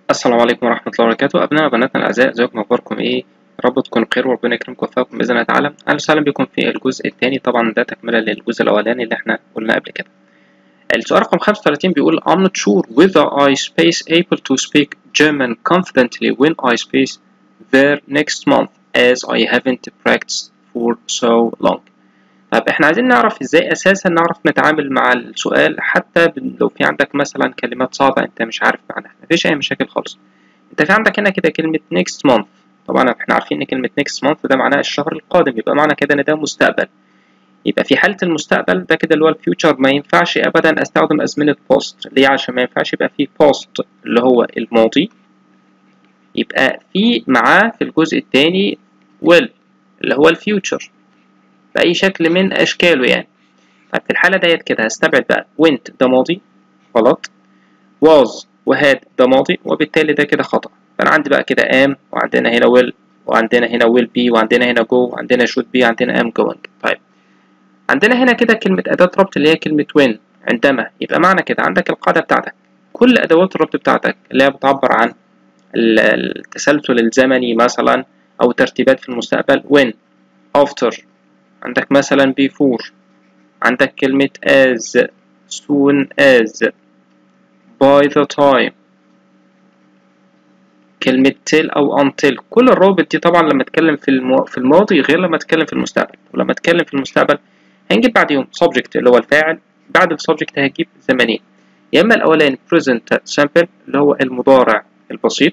السلام عليكم ورحمة الله وبركاته أبناء وبناتنا الأعزاء ازيكم أخباركم إيه؟ يا رب تكونوا بخير وربنا يكرمكم ويوفقكم بإذن الله تعالى أهلا وسهلا بكم في الجزء الثاني طبعا ده تكملة للجزء الأولاني اللي إحنا قلناه قبل كده السؤال رقم 35 بيقول I'm not sure whether I space able to speak German confidently when I space there next month as I haven't practiced for so long طب احنا عايزين نعرف ازاي اساسا نعرف نتعامل مع السؤال حتى لو في عندك مثلا كلمات صعبة انت مش عارف معناها مفيش اي مشاكل خالص انت في عندك هنا كده كلمة next month طبعا احنا عارفين ان كلمة next month ده معناها الشهر القادم يبقى معنى كده ان ده مستقبل يبقى في حالة المستقبل ده كده اللي هو الفيوتشر ما ينفعش ابدا استخدم ازمنة post ليه عشان ما ينفعش يبقى في post اللي هو الماضي يبقى في معاه في الجزء الثاني will اللي هو الفيوتشر بأي شكل من أشكاله يعني طيب في الحالة ديت كده هستبعد بقى went ده ماضي غلط was وهاد ده ماضي وبالتالي ده كده خطأ فأنا عندي بقى كده am وعندنا هنا will وعندنا هنا will be وعندنا هنا go وعندنا should be وعندنا am going طيب عندنا هنا كده كلمة أداة ربط اللي هي كلمة when عندما يبقى معنى كده عندك القاعدة بتاعتك كل أدوات الربط بتاعتك اللي هي بتعبر عن التسلسل الزمني مثلا أو ترتيبات في المستقبل when after عندك مثلا before عندك كلمة as soon as by the time كلمة till أو until كل الروابط دي طبعا لما اتكلم في المو... في الماضي غير لما اتكلم في المستقبل ولما اتكلم في المستقبل هنجيب بعديهم subject اللي هو الفاعل بعد السبجكت هجيب زمنين يا إما الأولاني present simple اللي هو المضارع البسيط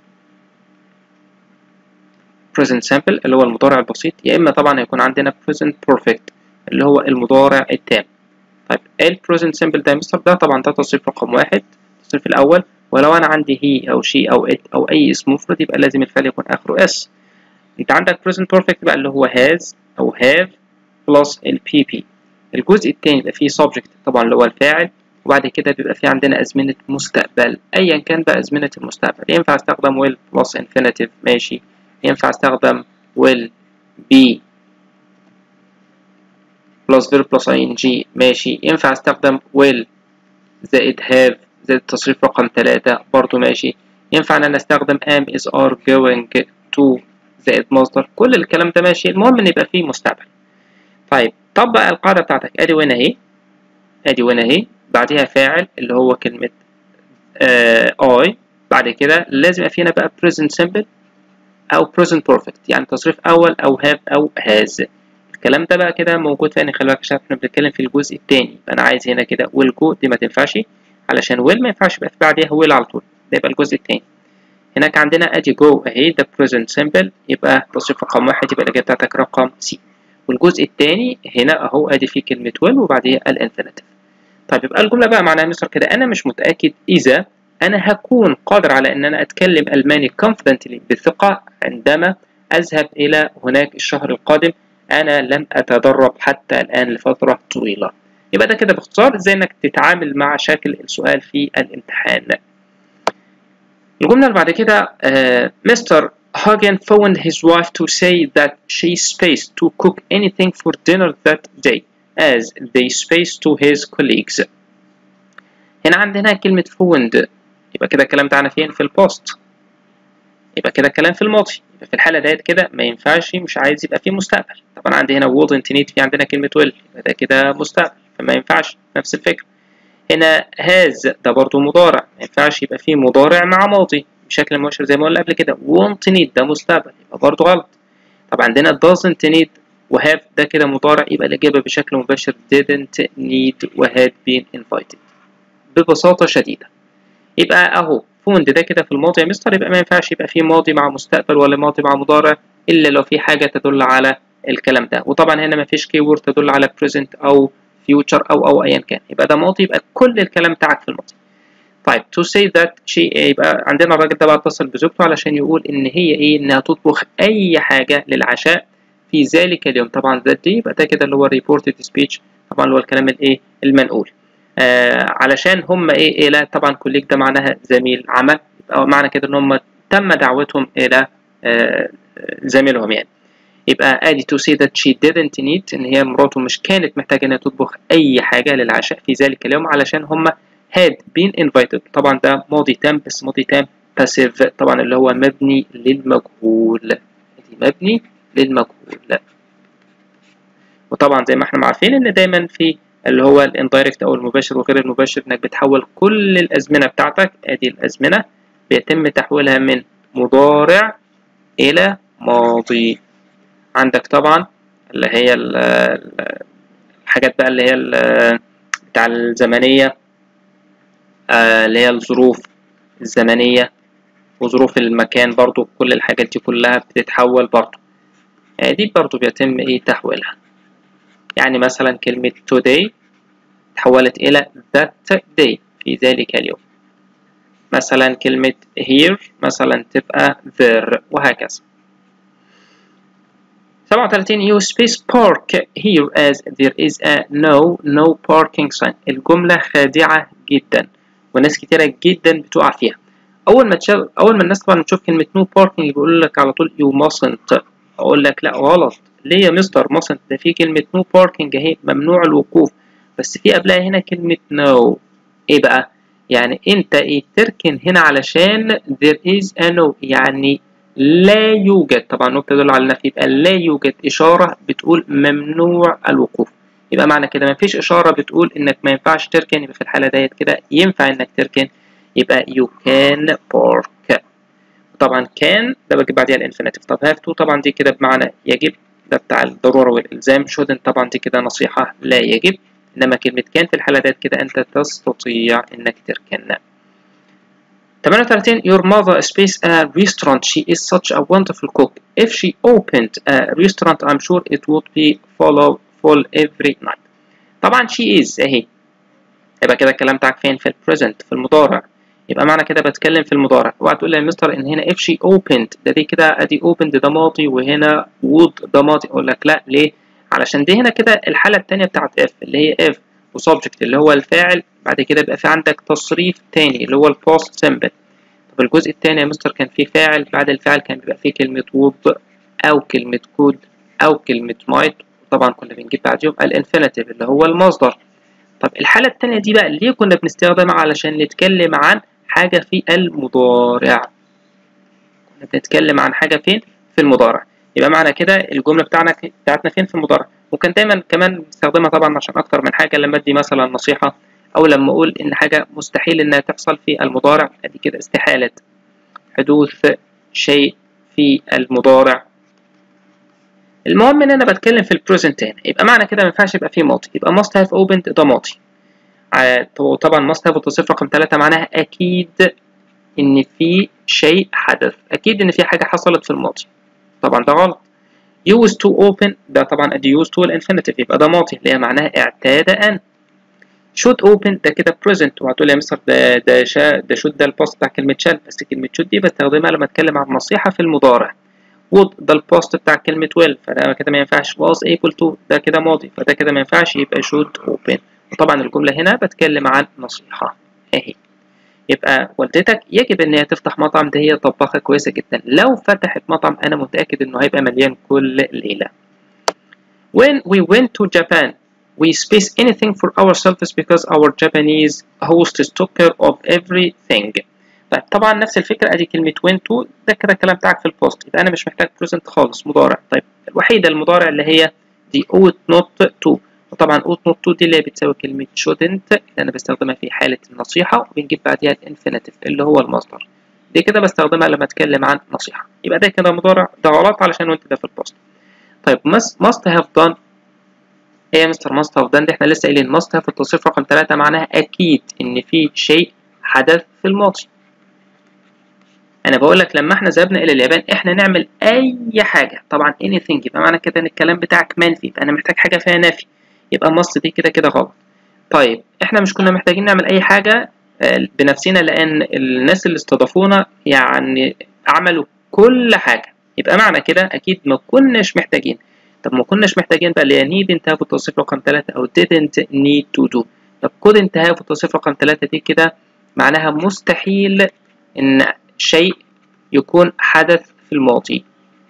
present simple اللي هو المضارع البسيط يا إما طبعا هيكون عندنا present perfect اللي هو المضارع التام طيب ال present simple ده مستر ده طبعا ده تصريف رقم واحد التصريف الأول ولو أنا عندي هي أو شي أو it أو أي اسم مفرد يبقى لازم الفعل يكون آخره s أنت عندك present perfect بقى اللي هو has أو have plus ال pp الجزء التاني يبقى فيه subject طبعا اللي هو الفاعل وبعد كده بيبقى في عندنا أزمنة مستقبل أيا كان بقى أزمنة المستقبل ينفع استخدم will plus infinitive ماشي ينفع استخدم will be plus verb plus ing ماشي ينفع استخدم will زائد have زائد تصريف رقم ثلاثة برضو ماشي ينفع ان انا استخدم am is are going to زائد مصدر كل الكلام ده ماشي المهم ان يبقى فيه مستقبل طيب طبق القاعدة بتاعتك ادي وين اهي ادي وين اهي بعدها فاعل اللي هو كلمة آه I بعد كده لازم يبقى فينا بقى present simple أو present perfect يعني تصريف أول أو have أو has الكلام ده بقى كده موجود فين خلي بالك عشان احنا بنتكلم في الجزء التاني فأنا عايز هنا كده will go دي ما تنفعش علشان will ما ينفعش يبقى في بعديها will على طول ده يبقى الجزء التاني هناك عندنا أدي go أهي ده present simple يبقى تصريف رقم واحد يبقى الإجابة بتاعتك رقم C والجزء التاني هنا أهو أدي فيه كلمة will وبعديها الانفينيتيف طيب يبقى الجملة بقى معناها مستر كده أنا مش متأكد إذا أنا هكون قادر على أن أنا أتكلم ألماني confidently بثقة عندما أذهب إلى هناك الشهر القادم أنا لم أتدرب حتى الآن لفترة طويلة يبقى ده كده باختصار إزاي إنك تتعامل مع شكل السؤال في الامتحان الجملة اللي بعد كده مستر Hagen phoned his wife to say that she spaced to cook anything for dinner that day as they spaced to his colleagues هنا عندنا كلمة phoned يبقى كده الكلام بتاعنا فين في البوست يبقى كده الكلام في الماضي يبقى في الحالة ديت كده ما ينفعش مش عايز يبقى فيه مستقبل طبعا عندي هنا wouldn't need في عندنا كلمة will يبقى ده كده مستقبل فما ينفعش نفس الفكرة هنا has ده برضو مضارع ما ينفعش يبقى فيه مضارع مع ماضي بشكل مباشر زي ما قلنا قبل كده won't need ده مستقبل يبقى برضو غلط طب عندنا doesn't need وهاف ده كده مضارع يبقى الإجابة بشكل مباشر didn't need وهاد been invited ببساطة شديدة يبقى أهو فوند ده كده في الماضي يا مستر يبقى ما ينفعش يبقى فيه ماضي مع مستقبل ولا ماضي مع مضارع إلا لو في حاجة تدل على الكلام ده وطبعا هنا ما فيش كيورد تدل على present أو future أو أو أيا كان يبقى ده ماضي يبقى كل الكلام بتاعك في الماضي طيب to say that she يبقى عندنا الراجل ده بقى اتصل بزوجته علشان يقول إن هي إيه إنها تطبخ أي حاجة للعشاء في ذلك اليوم طبعا ذات دي يبقى ده كده اللي هو reported speech طبعا اللي هو الكلام الإيه المنقول آه علشان هم ايه إيه لا طبعا كوليك ده معناها زميل عمل يبقى معنى كده ان هم تم دعوتهم الى آه زميلهم يعني يبقى ادي to say that she didn't need ان هي مراته مش كانت محتاجه انها تطبخ اي حاجه للعشاء في ذلك اليوم علشان هم had been invited طبعا ده ماضي تام بس ماضي تام passive طبعا اللي هو مبني للمجهول دي مبني للمجهول وطبعا زي ما احنا عارفين ان دايما في اللي هو الاندايركت او المباشر وغير المباشر انك بتحول كل الازمنه بتاعتك ادي الازمنه بيتم تحويلها من مضارع الى ماضي عندك طبعا اللي هي الحاجات بقى اللي هي بتاع الزمنيه اللي هي الظروف الزمنيه وظروف المكان برضو كل الحاجات دي كلها بتتحول برضو دي برضو بيتم ايه تحويلها يعني مثلا كلمة today تحولت إلى that day في ذلك اليوم مثلا كلمة here مثلا تبقى there وهكذا 37 you space park here as there is a no no parking sign الجملة خادعة جدا وناس كتيرة جدا بتقع فيها أول ما تشوف أول ما الناس طبعا تشوف كلمة no parking بيقول لك على طول you mustn't أقول لك لا غلط ليه يا مستر mustn't ده في كلمة no parking أهي ممنوع الوقوف بس في قبلها هنا كلمة no إيه بقى؟ يعني أنت إيه تركن هنا علشان there is a no يعني لا يوجد طبعا no بتدل على النفي يبقى لا يوجد إشارة بتقول ممنوع الوقوف يبقى معنى كده مفيش إشارة بتقول إنك ما ينفعش تركن يبقى في الحالة ديت كده ينفع إنك تركن يبقى you can park طبعا كان ده بجيب بعديها الانفينيتيف طب have to طبعا دي كده بمعنى يجب ده بتاع الضرورة والإلزام shouldn't طبعا دي كده نصيحة لا يجب إنما كلمة كان في الحالة ديت كده أنت تستطيع إنك تركن 38 Your mother space a restaurant she is such a wonderful cook if she opened a restaurant I'm sure it would be full full every night طبعا she is أهي يبقى كده الكلام بتاعك فين في البريزنت في المضارع يبقى معنى كده بتكلم في المضارع اوعى تقول لي يا مستر ان هنا if she opened ده دي كده ادي opened ده ماضي وهنا would ده ماضي اقول لك لا ليه علشان دي هنا كده الحاله الثانيه بتاعت if اللي هي if وسبجكت اللي هو الفاعل بعد كده يبقى في عندك تصريف تاني اللي هو البوست سيمبل طب الجزء الثاني يا مستر كان فيه فاعل بعد الفاعل كان بيبقى فيه كلمه would او كلمه could او كلمه might طبعا كنا بنجيب بعديهم الانفينيتيف اللي هو المصدر طب الحاله الثانيه دي بقى ليه كنا بنستخدمها علشان نتكلم عن حاجة في المضارع كنا بنتكلم عن حاجة فين في المضارع يبقى معنى كده الجملة بتاعنا بتاعتنا فين في المضارع وكان دايما كمان بستخدمها طبعا عشان أكتر من حاجة لما أدي مثلا نصيحة أو لما أقول إن حاجة مستحيل إنها تحصل في المضارع أدي كده استحالة حدوث شيء في المضارع المهم إن أنا بتكلم في البريزنت هنا يبقى معنى كده ما ينفعش يبقى فيه ماضي يبقى must have opened ده ماضي طبعا must have التصريف رقم ثلاثة معناها أكيد إن في شيء حدث أكيد إن في حاجة حصلت في الماضي طبعا ده غلط used to open ده طبعا أدي used to الانفينيتيف يبقى ده ماضي اللي هي معناها اعتاد أن should open ده كده present وهتقول يا مستر ده ده شا ده should ده الباست بتاع كلمة shall بس كلمة should دي بستخدمها لما أتكلم عن نصيحة في المضارع would ده الباست بتاع كلمة will فده كده ما ينفعش was able to ده كده ماضي فده كده ما ينفعش يبقى should open وطبعا الجملة هنا بتكلم عن نصيحة اهي يبقى والدتك يجب ان هي تفتح مطعم ده هي طباخة كويسة جدا لو فتحت مطعم انا متأكد انه هيبقى مليان كل ليلة When we went to Japan we space anything for ourselves because our Japanese hosts took care of everything طيب طبعا نفس الفكرة ادي كلمة went to ده كده الكلام بتاعك في البوست يبقى انا مش محتاج present خالص مضارع طيب الوحيدة المضارع اللي هي دي ought not to وطبعا ought not to دي اللي بتساوي كلمة shouldn't اللي أنا بستخدمها في حالة النصيحة وبنجيب بعديها الانفينيتيف اللي هو المصدر دي كده بستخدمها لما أتكلم عن نصيحة يبقى ده كده مضارع ده غلط علشان وانت ده في البوست طيب must have done ايه يا مستر must have done دي احنا لسه قايلين must have التصريف رقم ثلاثة معناها أكيد إن في شيء حدث في الماضي انا بقول لك لما احنا ذهبنا الى اليابان احنا نعمل اي حاجه طبعا anything يبقى معنى كده ان الكلام بتاعك منفي يبقى انا محتاج حاجه فيها نفي يبقى مص دي كده كده غلط طيب احنا مش كنا محتاجين نعمل اي حاجه بنفسنا لان الناس اللي استضافونا يعني عملوا كل حاجه يبقى معنى كده اكيد ما كناش محتاجين طب ما كناش محتاجين بقى اللي هي need انتهى بالتوصيف رقم 3 او didn't need to do طب كود انتهى بالتوصيف رقم 3 دي كده معناها مستحيل ان شيء يكون حدث في الماضي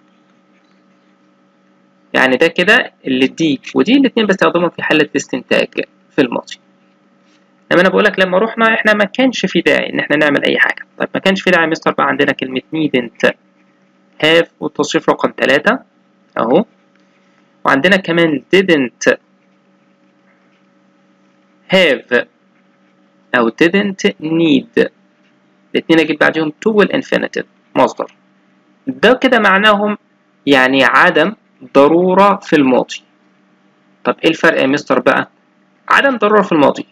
يعني ده كده اللي دي ودي الاتنين بستخدمهم في حالة الاستنتاج في الماضي لما انا بقول لك لما رحنا احنا ما كانش في داعي ان احنا نعمل اي حاجه طيب ما كانش في داعي مستر بقى عندنا كلمه needn't have والتصريف رقم 3 اهو وعندنا كمان didn't have او didn't need الاثنين اجيب بعدهم to والinfinitive مصدر ده كده معناهم يعني عدم ضرورة في الماضي طب ايه الفرق يا مستر بقى عدم ضرورة في الماضي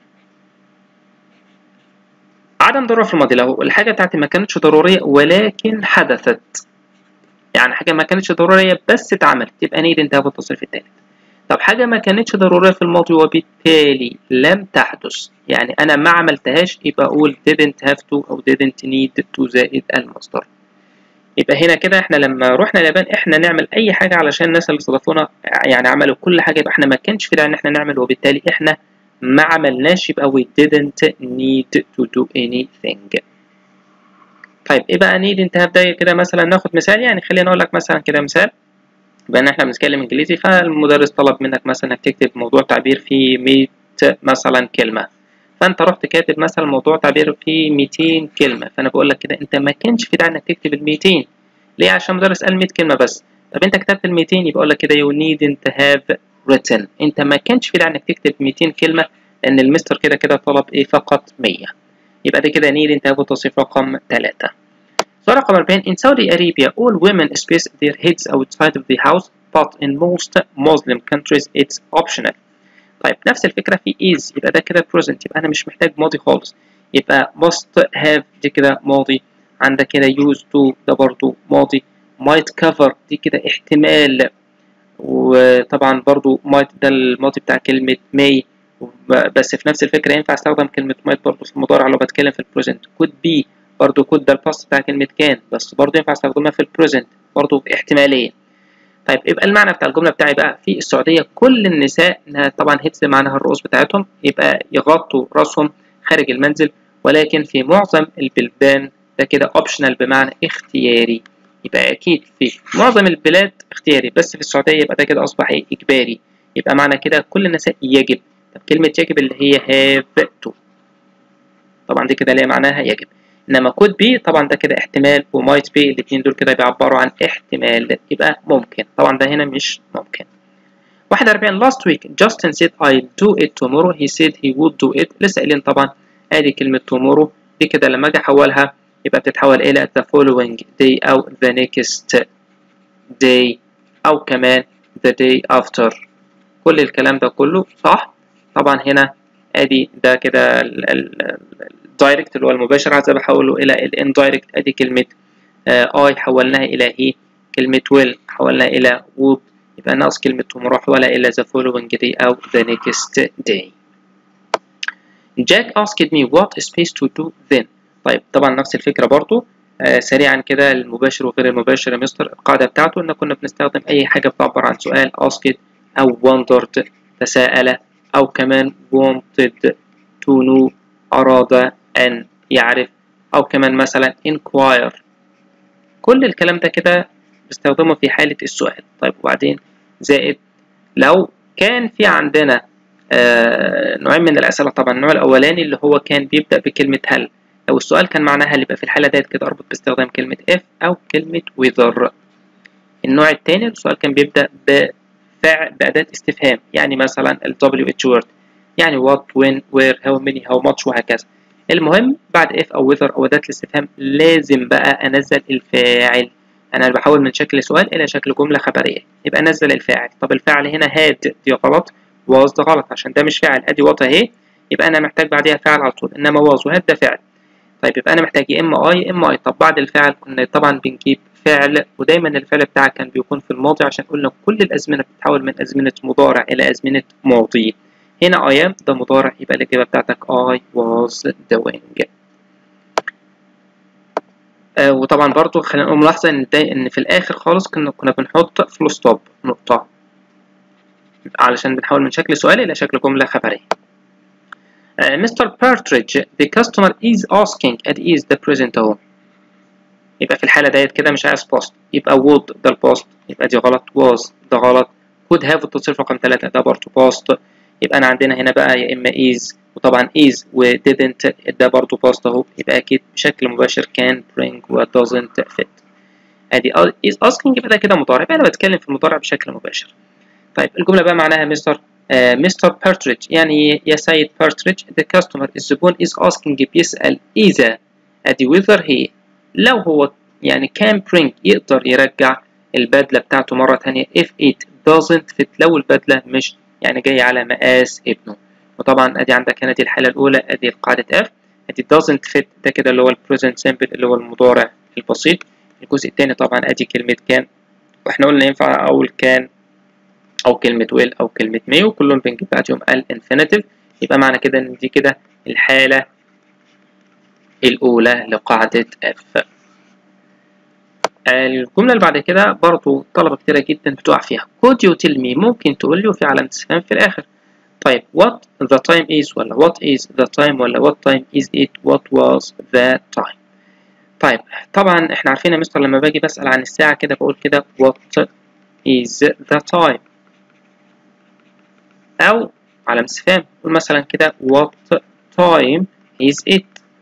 عدم ضرورة في الماضي لو الحاجة بتاعتي ما كانتش ضرورية ولكن حدثت يعني حاجة ما كانتش ضرورية بس اتعملت يبقى نيد انتهى بالتصريف الثالث طب حاجة ما كانتش ضرورية في الماضي وبالتالي لم تحدث يعني أنا ما عملتهاش يبقى أقول didn't have to أو didn't need to زائد المصدر يبقى هنا كده احنا لما رحنا اليابان احنا نعمل اي حاجة علشان الناس اللي استضافونا يعني عملوا كل حاجة يبقى احنا ما كانش في داعي ان احنا نعمل وبالتالي احنا ما عملناش يبقى we didn't need to do anything طيب ايه بقى need انت هبدأ كده مثلا ناخد مثال يعني خلينا اقول لك مثلا كده مثال بما ان احنا بنتكلم انجليزي فالمدرس طلب منك مثلا انك تكتب موضوع تعبير فيه 100 مثلا كلمة فانت رحت كاتب مثلا موضوع تعبير فيه 200 كلمة فانا بقول لك كده انت ما كانش في داعي انك تكتب ال 200 ليه عشان المدرس قال 100 كلمة بس طب انت كتبت ال 200 يبقى اقول لك كده you needn't have written انت ما كانش في داعي انك تكتب 200 كلمة لان المستر كده كده طلب ايه فقط 100 يبقى ده كده need انت have تصريف رقم 3 سؤال رقم 40 In Saudi Arabia all women space their heads outside of the house but in most Muslim countries it's optional طيب نفس الفكرة في is يبقى ده كده present يبقى أنا مش محتاج ماضي خالص يبقى must have دي كده ماضي عندك كده used to ده برضو ماضي might cover دي كده احتمال وطبعا برضو might ده الماضي بتاع كلمة may بس في نفس الفكرة ينفع استخدم كلمة might برضو في المضارع لو بتكلم في البريزنت could be برضو كود ده الباست بتاع كلمة كان بس برضو ينفع استخدمها في البريزنت برضو احتمالية طيب يبقى المعنى بتاع الجملة بتاعي بقى في السعودية كل النساء انها طبعا هيتس معناها الرؤوس بتاعتهم يبقى يغطوا راسهم خارج المنزل ولكن في معظم البلدان ده كده اوبشنال بمعنى اختياري يبقى اكيد في معظم البلاد اختياري بس في السعودية يبقى ده كده اصبح اجباري يبقى معنى كده كل النساء يجب طب كلمة يجب اللي هي have to طبعا دي كده ليه معناها يجب انما could be طبعا ده كده احتمال وmight be الاثنين دول كده بيعبروا عن احتمال يبقى ممكن طبعا ده هنا مش ممكن 41 last week Justin said I'll do it tomorrow he said he would do it لسه قايلين طبعا ادي كلمة tomorrow دي كده لما اجي احولها يبقى بتتحول الى the following day او the next day او كمان the day after كل الكلام ده كله صح طبعا هنا ادي ده كده الدايركت اللي هو المباشر عايز بحوله الى الاندايركت ادي كلمه اي حولناها الى هي كلمه ويل حولناها الى would يبقى ناقص كلمه tomorrow حولها الى the following day او the next day Jack asked me what space to do then طيب طبعا نفس الفكره برضو آه سريعا كده المباشر وغير المباشر يا مستر القاعده بتاعته ان كنا بنستخدم اي حاجه بتعبر عن سؤال asked او wondered تساءل او كمان wanted to know أراد أن يعرف أو كمان مثلا inquire كل الكلام ده كده بستخدمه في حالة السؤال طيب وبعدين زائد لو كان في عندنا آه نوعين من الأسئلة طبعا النوع الأولاني اللي هو كان بيبدأ بكلمة هل لو السؤال كان معناه هل يبقى في الحالة ديت كده أربط باستخدام كلمة if أو كلمة whether النوع التاني السؤال كان بيبدأ بفعل بأداة استفهام يعني مثلا ال WH word يعني what when where how many how much وهكذا المهم بعد if أو whether أو أداة الاستفهام لازم بقى أنزل الفاعل أنا بحول من شكل سؤال إلى شكل جملة خبرية يبقى أنزل الفاعل طب الفاعل هنا had دي غلط was ده غلط عشان ده مش فاعل أدي what أهي يبقى أنا محتاج بعديها فاعل على طول إنما was وهاد ده فعل طيب يبقى أنا محتاج يا إما I يا إما I طب بعد الفعل كنا طبعا بنجيب فعل ودايما الفعل بتاعك كان بيكون في الماضي عشان قلنا كل الأزمنة بتتحول من أزمنة مضارع إلى أزمنة ماضي هنا I am ده مضارع يبقى الإجابة بتاعتك I was doing آه وطبعا برضو خلينا نقول ملاحظة إن ده إن في الآخر خالص كنا كنا بنحط فول ستوب نقطة علشان بنحول من شكل سؤال إلى شكل جملة خبرية. آه Mr. Partridge the customer is asking at is the present أهو. يبقى في الحالة ديت كده مش عايز post يبقى would ده البوست يبقى دي غلط was ده غلط could have التصريف رقم ثلاثة ده برضه post يبقى أنا عندنا هنا بقى يا إما is وطبعا is و didn't ده برضو past اهو يبقى اكيد بشكل مباشر can bring و doesn't fit ادي is asking يبقى ده كده مضارع يبقى انا بتكلم في المضارع بشكل مباشر طيب الجمله بقى معناها مستر مستر بارتريج يعني يا سيد بارتريج the customer الزبون is asking بيسأل إذا أدي whether he لو هو يعني can bring يقدر يرجع البدلة بتاعته مرة تانية if it doesn't fit لو البدلة مش يعني جاية على مقاس ابنه وطبعا أدي عندك هنا دي الحالة الأولى أدي قاعدة F أدي doesn't fit ده كده اللي هو ال present simple اللي هو المضارع البسيط الجزء التاني طبعا أدي كلمة كان واحنا قلنا ينفع أقول كان أو كلمة will أو كلمة may وكلهم بنجيب بعدهم الانفينيتيف يبقى معنى كده إن دي كده الحالة الأولى لقاعدة F الجملة اللي بعد كده برضو طلبة كتيرة جدا بتقع فيها could you tell me ممكن تقول لي وفي علامة استفهام في الآخر طيب what the time is ولا what is the time ولا what time is it what was the time طيب طبعا احنا عارفين يا مستر لما باجي بسأل عن الساعة كده بقول كده what is the time أو علامة استفهام نقول مثلا كده what time is it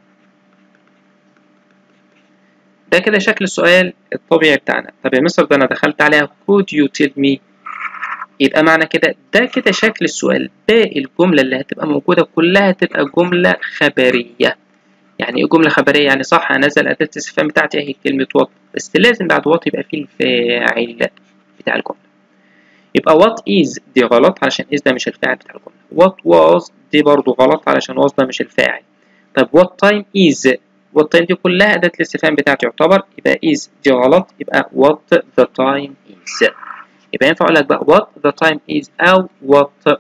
ده كده شكل السؤال الطبيعي بتاعنا طب يا مستر ده أنا دخلت عليها could you tell me يبقى معنى كده ده كده شكل السؤال باقي الجملة اللي هتبقى موجودة كلها هتبقى جملة خبرية يعني ايه جملة خبرية يعني صح هنزل أداة الاستفهام بتاعتي اهي كلمة what بس لازم بعد what يبقى فيه الفاعل بتاع الجملة يبقى what is دي غلط علشان is ده مش الفاعل بتاع الجملة what was دي برضو غلط علشان was ده مش الفاعل طب what time is what time دي كلها أداة الاستفهام بتاعتي يعتبر يبقى is دي غلط يبقى what the time is يبقى ينفع أقول لك بقى what the time is أو what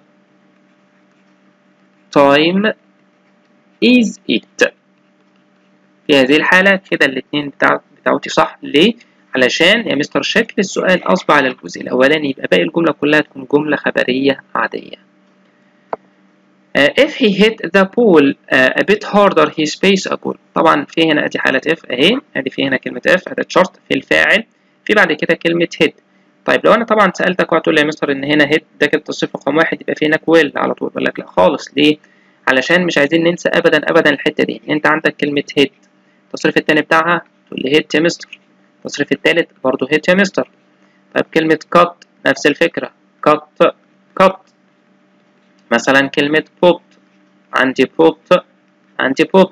time is it في هذه الحالة كده الاتنين بتاع بتاعتي صح ليه؟ علشان يا مستر شكل السؤال أصبح على الجزء الأولاني يبقى باقي الجملة كلها تكون جملة خبرية عادية. Uh, if he hit the ball uh, a bit harder he space a ball طبعا في هنا ادي حالة if اهي ادي في هنا كلمة if ادي شرط في الفاعل في بعد كده كلمة hit طيب لو انا طبعا سألتك وهتقول لي يا مستر ان هنا hit ده كده تصريف رقم واحد يبقى في هناك will على طول بقول لك لا خالص ليه؟ علشان مش عايزين ننسى ابدا ابدا الحتة دي ان انت عندك كلمة hit التصريف التاني بتاعها تقول لي hit يا مستر التصريف التالت برضه hit يا مستر طيب كلمة cut نفس الفكرة cut cut مثلا كلمة put عندي put عندي put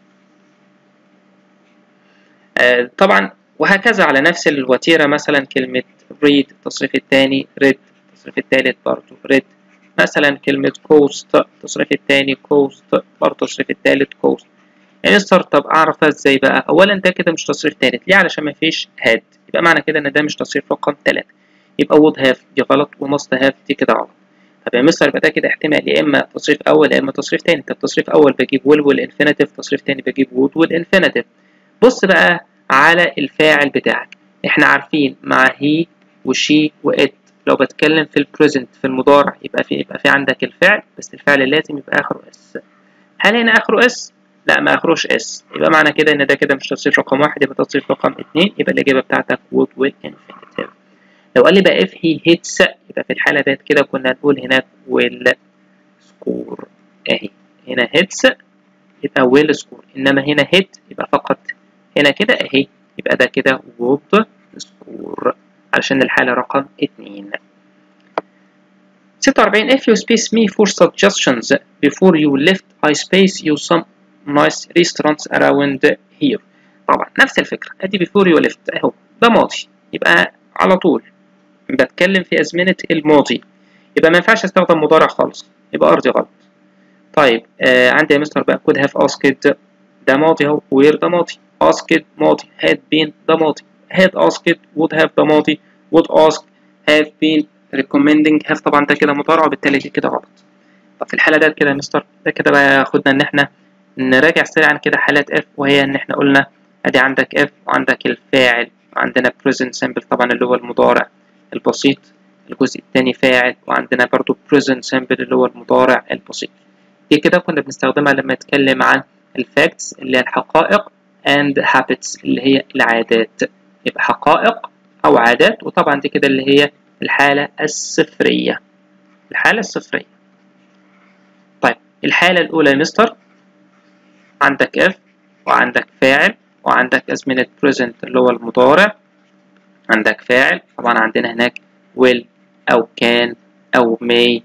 آه طبعا وهكذا على نفس الوتيرة مثلا كلمة read التصريف الثاني read التصريف الثالث برضه read مثلا كلمة coast التصريف الثاني coast برضه التصريف الثالث coast يعني ستارت اب اعرفها ازاي بقى اولا ده كده مش تصريف ثالث ليه علشان ما فيش هاد يبقى معنى كده ان ده مش تصريف رقم ثلاثة يبقى would have دي غلط وماست have دي كده غلط طب يا مستر يبقى ده كده احتمال يا اما تصريف اول يا اما تصريف تاني طب تصريف اول بجيب will والانفينيتيف تصريف تاني بجيب would والانفينيتيف بص بقى على الفاعل بتاعك احنا عارفين مع هي وشي وات لو بتكلم في البريزنت في المضارع يبقى في يبقى في عندك الفعل بس الفعل لازم يبقى اخره اس هل هنا اخره اس لا ما اخروش اس يبقى معنى كده ان ده كده مش تصريف رقم واحد يبقى تصريف رقم اتنين يبقى الاجابه بتاعتك would will infinitive لو قال لي بقى if he hits يبقى في الحاله ديت كده كنا هنقول هناك will score اهي هنا hits يبقى will score انما هنا hit يبقى فقط هنا كده اهي يبقى ده كده would score علشان الحاله رقم اتنين 46 if you space me for suggestions before you left I space you some nice restaurants around here طبعا نفس الفكرة ادي before you left اهو ده ماضي يبقى على طول بتكلم في أزمنة الماضي يبقى ما ينفعش استخدم مضارع خالص يبقى أرضي غلط طيب آه عندي يا مستر بقى could have asked ده ماضي اهو where ده ماضي asked ماضي had been ده ماضي had asked would have ده ماضي would ask have been recommending have طبعا ده كده مضارع وبالتالي دي كده غلط طب في الحالة ديت كده يا مستر ده كده بقى ياخدنا إن إحنا نراجع سريعا كده حالات اف وهي ان احنا قلنا ادي عندك اف وعندك الفاعل وعندنا present simple طبعا اللي هو المضارع البسيط الجزء الثاني فاعل وعندنا برضو present simple اللي هو المضارع البسيط دي كده كنا بنستخدمها لما نتكلم عن الفاكتس اللي هي الحقائق and habits اللي هي العادات يبقى حقائق او عادات وطبعا دي كده اللي هي الحالة الصفرية الحالة الصفرية الحالة الأولى يا مستر عندك اف وعندك فاعل وعندك أزمنة present اللي هو المضارع عندك فاعل طبعا عندنا هناك will أو can أو may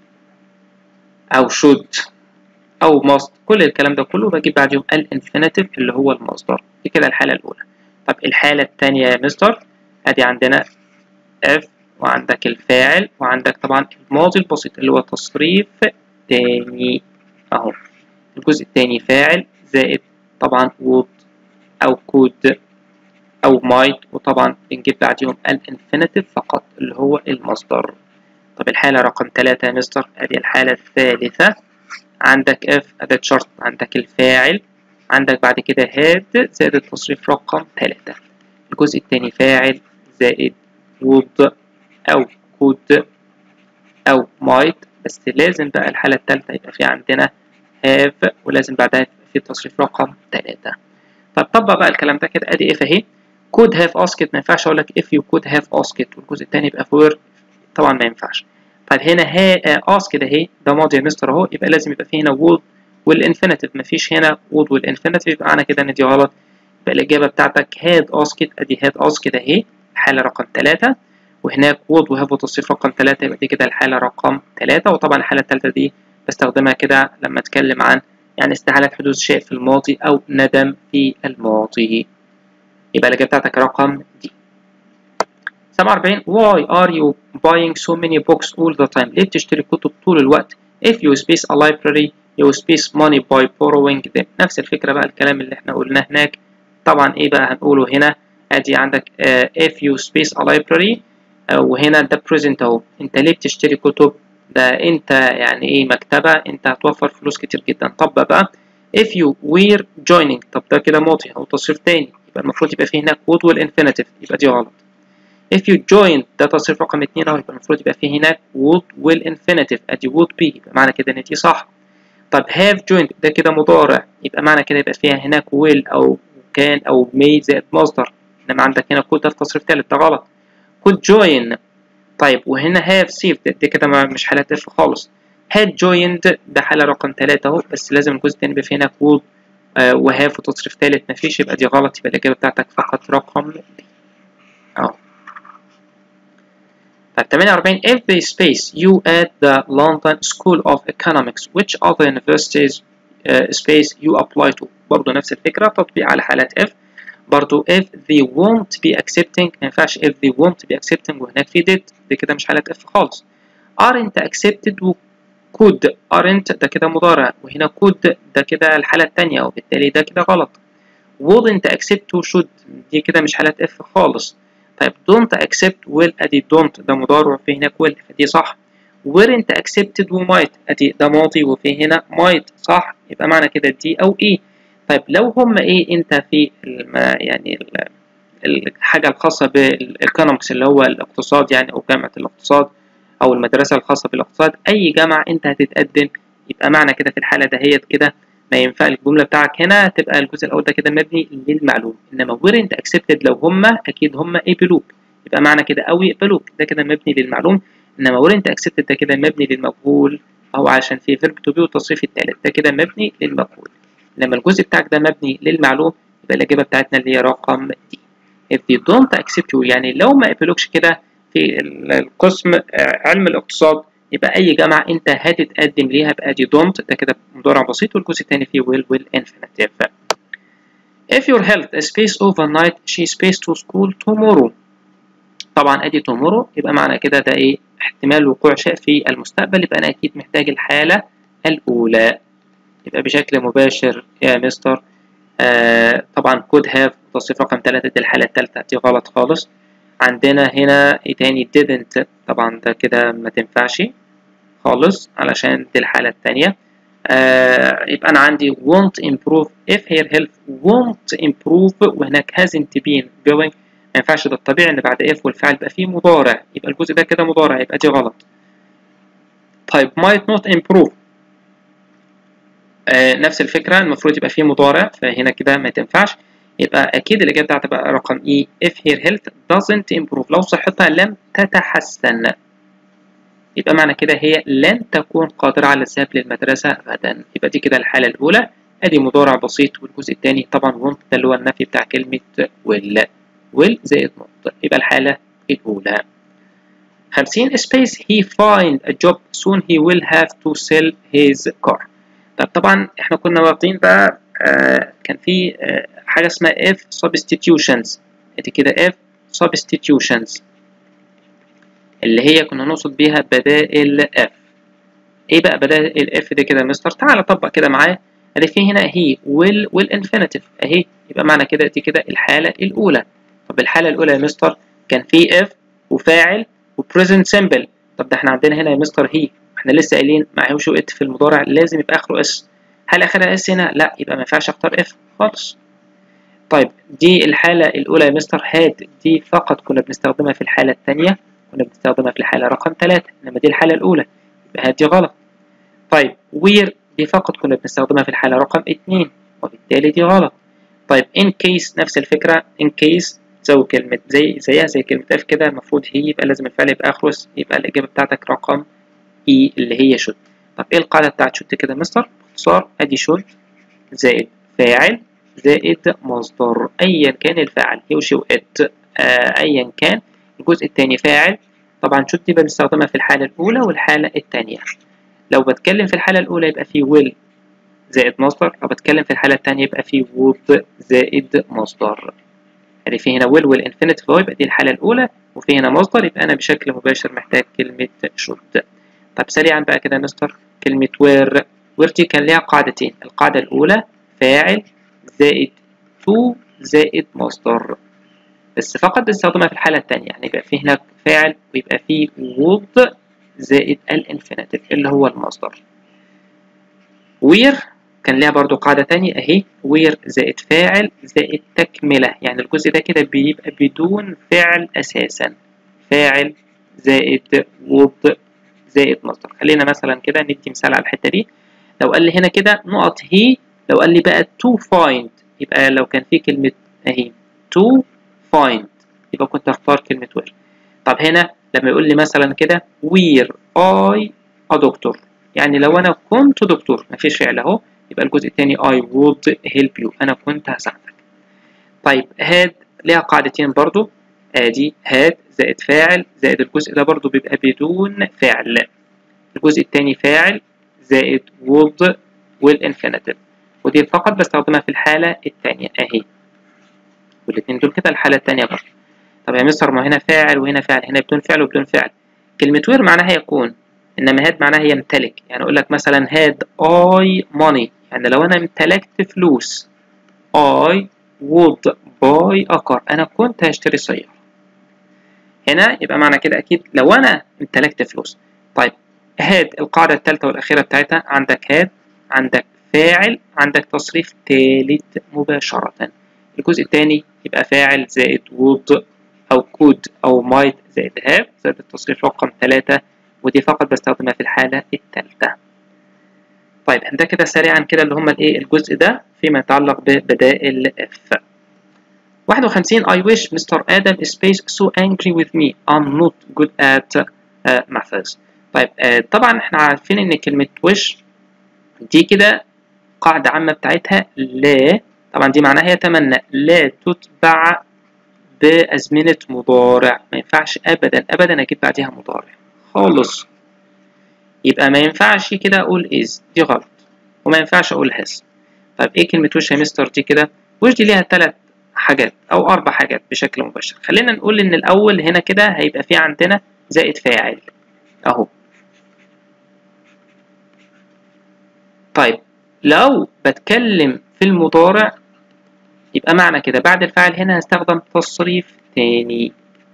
أو should أو must كل الكلام ده كله بجيب بعدهم الانفينيتيف اللي هو المصدر دي كده الحالة الأولى طب الحالة التانية يا مستر أدي عندنا F وعندك الفاعل وعندك طبعا الماضي البسيط اللي هو تصريف تاني أهو الجزء التاني فاعل زائد طبعا would أو could أو might وطبعا بنجيب بعدهم الانفينيتيف فقط اللي هو المصدر طب الحالة رقم تلاتة يا مستر أدي الحالة الثالثة عندك اف أداة شرط عندك الفاعل عندك بعد كده had زائد التصريف رقم تلاتة الجزء التاني فاعل زائد would أو could أو might بس لازم بقى الحالة التالتة يبقى في عندنا have ولازم بعدها يبقى في تصريف رقم تلاتة طب طبق بقى الكلام ده كده ادي اف اهي could have asked ما ينفعش اقول لك if you could have asked والجزء التاني يبقى for طبعا ما ينفعش طيب هنا ها ask ده اهي ده ماضي يا مستر اهو يبقى لازم يبقى فيه هنا would والانفينيتيف مفيش هنا would والانفينيتيف يبقى معنى كده ان دي غلط يبقى الاجابه بتاعتك had asked ادي had asked اهي الحاله رقم 3 وهناك would وهاف وتصريف رقم 3 يبقى دي كده الحاله رقم 3 وطبعا الحاله الثالثه دي بستخدمها كده لما اتكلم عن يعني استحاله حدوث شيء في الماضي او ندم في الماضي يبقى الاجابه بتاعتك رقم دي 47 why are you buying so many books all the time ليه بتشتري كتب طول الوقت if you space a library you space money by borrowing them نفس الفكرة بقى الكلام اللي احنا قلناه هناك طبعا ايه بقى هنقوله هنا ادي عندك uh, if you space a library uh, وهنا ده present اهو انت ليه بتشتري كتب ده انت يعني ايه مكتبة انت هتوفر فلوس كتير جدا طب بقى if you were joining طب ده كده ماضي او تصريف تاني يبقى المفروض يبقى فيه هناك would والانفينيتيف يبقى دي غلط if you join ده تصريف رقم 2 اهو يبقى المفروض يبقى فيه هناك would والانفينيتيف ادي would be يبقى معنى كده ان دي صح طب have joined ده كده مضارع يبقى معنى كده يبقى فيها هناك will او كان او may زائد مصدر انما عندك هنا could ده في تصريف ثالث ده غلط could join طيب وهنا have saved دي كده مش حالات اف خالص had joined ده حالة رقم 3 اهو بس لازم الجزء الثاني يبقى فيه هناك would آه وهاف وتصريف ثالث مفيش يبقى دي غلط يبقى الإجابة بتاعتك فقط رقم اهو طيب 48 if they space you at the London School of Economics which other universities uh, space you apply to برضه نفس الفكرة تطبيق على حالات if برضه if they won't be accepting ما ينفعش if they won't be accepting وهناك في did دي كده مش حالات if خالص aren't accepted و could aren't ده كده مضارع وهنا could ده كده الحالة التانية وبالتالي ده كده غلط wouldn't accept و should دي كده مش حالات if خالص طيب don't accept will ادي don't ده مضارع وفي هناك will فدي صح weren't accepted و might ادي ده ماضي وفي هنا might صح يبقى معنى كده دي او ايه طيب لو هم ايه انت في الما يعني الحاجة الخاصة بالايكونومكس اللي هو الاقتصاد يعني او جامعة الاقتصاد او المدرسة الخاصة بالاقتصاد اي جامعة انت هتتقدم يبقى معنى كده في الحالة دهيت كده ما ينفع الجملة بتاعك هنا تبقى الجزء الأول ده كده مبني للمعلوم إنما weren't accepted لو هما أكيد هما قبلوك يبقى معنى كده أو يقبلوك ده كده مبني للمعلوم إنما weren't accepted ده كده مبني للمجهول أو عشان في verb to be والتصريف التالت ده كده مبني للمجهول لما الجزء بتاعك ده مبني للمعلوم يبقى الإجابة بتاعتنا اللي هي رقم دي if they don't accept you يعني لو ما قبلوكش كده في القسم علم الاقتصاد يبقى أي جامعة أنت هتتقدم ليها بقى دي don't ده كده مضارع بسيط والجزء الثاني فيه will والinfinitive. If your health space overnight she space to school tomorrow. طبعا أدي tomorrow يبقى معنى كده ده إيه احتمال وقوع شيء في المستقبل يبقى أنا أكيد محتاج الحالة الأولى. يبقى بشكل مباشر يا مستر آه طبعا could have تصريف رقم 3 دي الحالة الثالثة دي غلط خالص. عندنا هنا ايه تاني didn't طبعا ده كده ما تنفعش خالص علشان دي الحالة التانية آه يبقى أنا عندي won't improve if her health won't improve وهناك hasn't been going ما ينفعش ده الطبيعي إن بعد if والفعل يبقى فيه مضارع يبقى الجزء ده كده مضارع يبقى دي غلط طيب might not improve آه نفس الفكرة المفروض يبقى فيه مضارع فهنا كده ما تنفعش يبقى أكيد الإجابة بتاعتها بقى رقم E if her health doesn't improve لو صحتها لم تتحسن يبقى معنى كده هي لن تكون قادرة على الذهاب للمدرسة غدا يبقى دي كده الحالة الأولى أدي مضارع بسيط والجزء الثاني طبعا won't ده اللي هو النفي بتاع كلمة will will زائد not يبقى الحالة الأولى 50 space he find a job soon he will have to sell his car طب طبعا احنا كنا واخدين بقى آه كان في آه حاجة اسمها if substitutions ادي كده if substitutions اللي هي كنا نقصد بيها بدائل f ايه بقى بدائل f دي كده يا مستر تعالى طبق كده معايا ادي في هنا هي will والانفينيتيف اهي يبقى معنى كده دي كده الحالة الأولى طب الحالة الأولى يا مستر كان في if وفاعل وبريزنت سيمبل طب ده احنا عندنا هنا يا مستر هي احنا لسه قايلين معهوش ات في المضارع لازم يبقى اخره اس هل اخرها اس هنا لا يبقى ما ينفعش اختار اف خالص طيب دي الحالة الأولى يا مستر هاد دي فقط كنا بنستخدمها في الحالة الثانية كنا بنستخدمها في الحالة رقم ثلاثة إنما دي الحالة الأولى يبقى هاد دي غلط طيب وير دي فقط كنا بنستخدمها في الحالة رقم اتنين وبالتالي دي غلط طيب in case نفس الفكرة in case تساوي كلمة زي زيها زي كلمة اف كده المفروض هي يبقى لازم الفعل يبقى آخره يبقى الإجابة بتاعتك رقم اي اللي هي should طب ايه القاعدة بتاعت should كده مستر؟ باختصار ادي should زائد فاعل زائد مصدر ايا كان الفاعل هي وشي وات آه ايا كان الجزء الثاني فاعل طبعا should دي بنستخدمها في الحالة الأولى والحالة الثانية لو بتكلم في الحالة الأولى يبقى في will زائد مصدر لو بتكلم في الحالة الثانية يبقى في would زائد مصدر يعني في هنا will والانفينيتيف يبقى دي الحالة الأولى وفي هنا مصدر يبقى أنا بشكل مباشر محتاج كلمة should طب سريعا بقى كده يا مستر كلمة where where دي كان ليها قاعدتين القاعدة الأولى فاعل زائد to زائد مصدر بس فقط بنستخدمها في الحالة الثانية يعني يبقى في هناك فاعل ويبقى في would زائد الانفينيتيف اللي هو المصدر where كان ليها برضو قاعدة تانية أهي where زائد فاعل زائد تكملة يعني الجزء ده كده بيبقى بدون فعل أساسا فاعل زائد would زائد مصدر خلينا مثلا كده ندي مثال على الحتة دي لو قال لي هنا كده نقط هي لو قال لي بقى to find يبقى لو كان في كلمة أهي to find يبقى كنت هختار كلمة where طب هنا لما يقول لي مثلا كده where I a doctor يعني لو أنا كنت دكتور مفيش فعل أهو يبقى الجزء الثاني I would help you أنا كنت هساعدك طيب had ليها قاعدتين برضو ادي had زائد فاعل زائد الجزء ده برضو بيبقى بدون فعل الجزء الثاني فاعل زائد would والانفينيتيف ودي فقط بستخدمها في الحالة الثانية اهي والاثنين دول كده الحالة الثانية برضو طب يا مستر ما هنا فاعل وهنا فاعل هنا بدون فعل وبدون فعل كلمة وير معناها يكون انما هاد معناها يمتلك يعني اقول لك مثلا هاد اي ماني يعني لو انا امتلكت فلوس I would buy a car أنا كنت هشتري سيارة هنا يبقى معنى كده أكيد لو أنا امتلكت فلوس طيب هاد القاعدة الثالثة والأخيرة بتاعتها عندك هاد عندك فاعل عندك تصريف ثالث مباشرة الجزء الثاني يبقى فاعل زائد would أو could أو might زائد have زائد التصريف رقم ثلاثة ودي فقط بستخدمها في الحالة الثالثة طيب ده كده سريعا كده اللي هم الايه الجزء ده فيما يتعلق ببدائل F 51 I wish Mr. Adam space so angry with me I'm not good at uh, maths طيب uh, طبعا احنا عارفين ان كلمة wish دي كده قاعدة عامة بتاعتها لا طبعا دي معناها يتمنى لا تتبع بأزمنة مضارع ما ينفعش أبدا أبدا أجيب بعدها مضارع خالص يبقى ما ينفعش كده اقول is دي غلط وما ينفعش اقول has طيب ايه كلمة وش يا مستر دي كده وش دي ليها ثلاث حاجات او اربع حاجات بشكل مباشر خلينا نقول ان الاول هنا كده هيبقى في عندنا زائد فاعل اهو طيب لو بتكلم في المضارع يبقى معنى كده بعد الفاعل هنا هستخدم تصريف تاني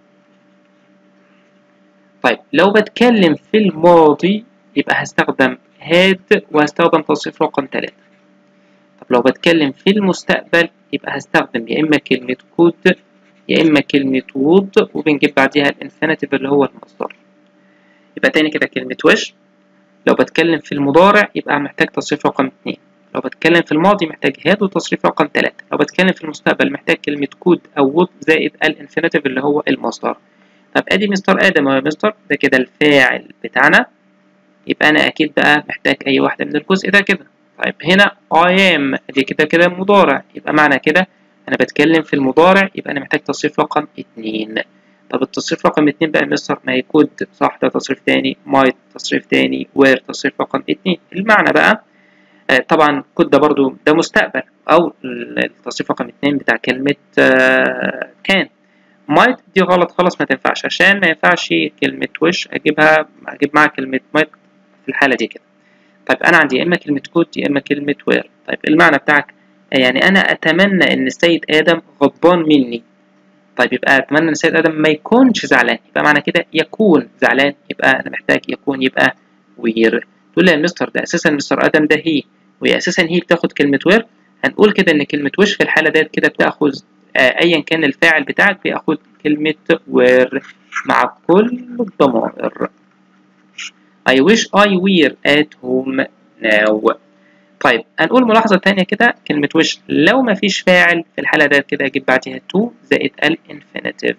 طيب لو بتكلم في الماضي يبقى هستخدم had وهستخدم تصريف رقم 3 طب لو بتكلم في المستقبل يبقى هستخدم يا إما كلمة could يا إما كلمة would وبنجيب بعديها الانفينيتيف اللي هو المصدر يبقى تاني كده كلمة wish لو بتكلم في المضارع يبقى محتاج تصريف رقم 2 لو بتكلم في الماضي محتاج had وتصريف رقم 3 لو بتكلم في المستقبل محتاج كلمة could أو would زائد الانفينيتيف اللي هو المصدر طب ادي مستر ادم اهو يا مستر ده كده الفاعل بتاعنا يبقى انا اكيد بقى محتاج اي واحده من الجزء ده كده طيب هنا I am دي كده كده مضارع يبقى معنى كده انا بتكلم في المضارع يبقى انا محتاج تصريف رقم اتنين طب التصريف رقم اتنين بقى مستر ما يكون صح ده تصريف تاني might تصريف تاني where تصريف رقم اتنين المعنى بقى آه طبعا كود ده برضو ده مستقبل او التصريف رقم اتنين بتاع كلمة آه كان might دي غلط خالص ما تنفعش عشان ما ينفعش كلمة وش اجيبها اجيب معاها كلمة might في الحالة دي كده طيب انا عندي يا اما كلمة كود يا اما كلمة where طيب المعنى بتاعك يعني انا اتمنى ان السيد ادم غضبان مني طيب يبقى اتمنى ان السيد ادم ما يكونش زعلان يبقى معنى كده يكون زعلان يبقى انا محتاج يكون يبقى وير تقول لي يا مستر ده اساسا مستر ادم ده هي وهي اساسا هي بتاخد كلمه وير هنقول كده ان كلمه وش في الحاله ديت كده بتاخذ آه ايا كان الفاعل بتاعك بياخد كلمه وير مع كل الضمائر I wish I were at home now طيب هنقول ملاحظة تانية كده كلمة وش لو ما فيش فاعل في الحالة ديت كده أجيب بعدها to زائد الانفينيتيف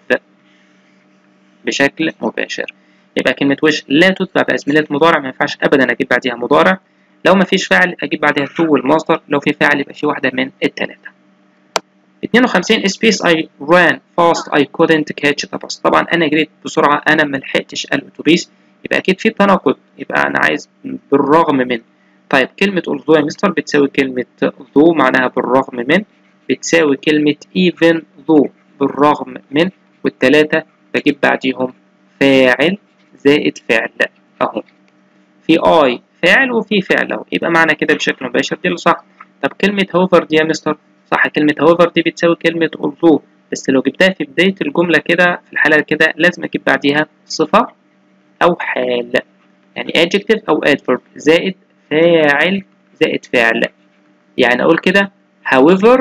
بشكل مباشر يبقى كلمة وش لا تتبع بأزمنة مضارع ما ينفعش أبدا أجيب بعدها مضارع لو ما فيش فاعل أجيب بعدها to والمصدر لو في فاعل يبقى في واحدة من التلاتة 52 space I ran fast I couldn't catch the bus طبعا أنا جريت بسرعة أنا ما لحقتش الأتوبيس يبقى أكيد في تناقض يبقى أنا عايز بالرغم من طيب كلمة although يا مستر بتساوي كلمة though معناها بالرغم من بتساوي كلمة even though بالرغم من والتلاتة بجيب بعديهم فاعل زائد فعل أهو في I فاعل وفي فعل أهو يبقى معنى كده بشكل مباشر دي اللي صح طب كلمة however دي يا مستر صح كلمة however دي بتساوي كلمة although بس لو جبتها في بداية الجملة كده في الحالة كده لازم أجيب بعديها صفة أو حال يعني adjective أو adverb زائد فاعل زائد فعل يعني أقول كده however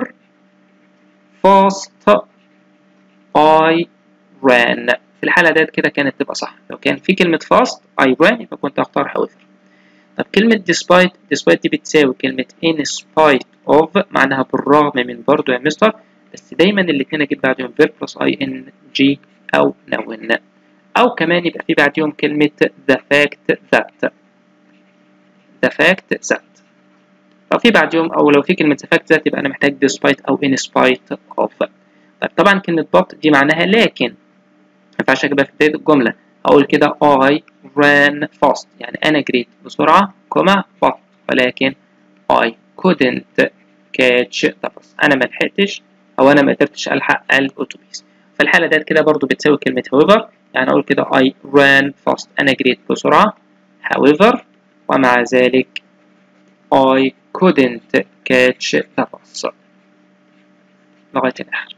fast I ran في الحالة ديت كده كانت تبقى صح لو كان في كلمة fast I ran يبقى كنت هختار however طب كلمة despite despite دي بتساوي كلمة in spite of معناها بالرغم من برضو يا مستر بس دايما الاتنين أجيب بعدهم verb plus ing أو noun أو كمان يبقى في بعدهم كلمة the fact that the fact that لو في بعدهم أو لو في كلمة the fact that يبقى أنا محتاج despite أو in spite of طيب طبعا كلمة but دي معناها لكن ما ينفعش أجيبها في بداية الجملة أقول كده I ran fast يعني أنا جريت بسرعة كما but ولكن I couldn't catch the bus أنا ما لحقتش أو أنا ما قدرتش ألحق الأتوبيس فالحالة ديت كده برضو بتساوي كلمة however يعني أقول كده I ran fast أنا جريت بسرعة however ومع ذلك I couldn't catch the bus لغاية الآخر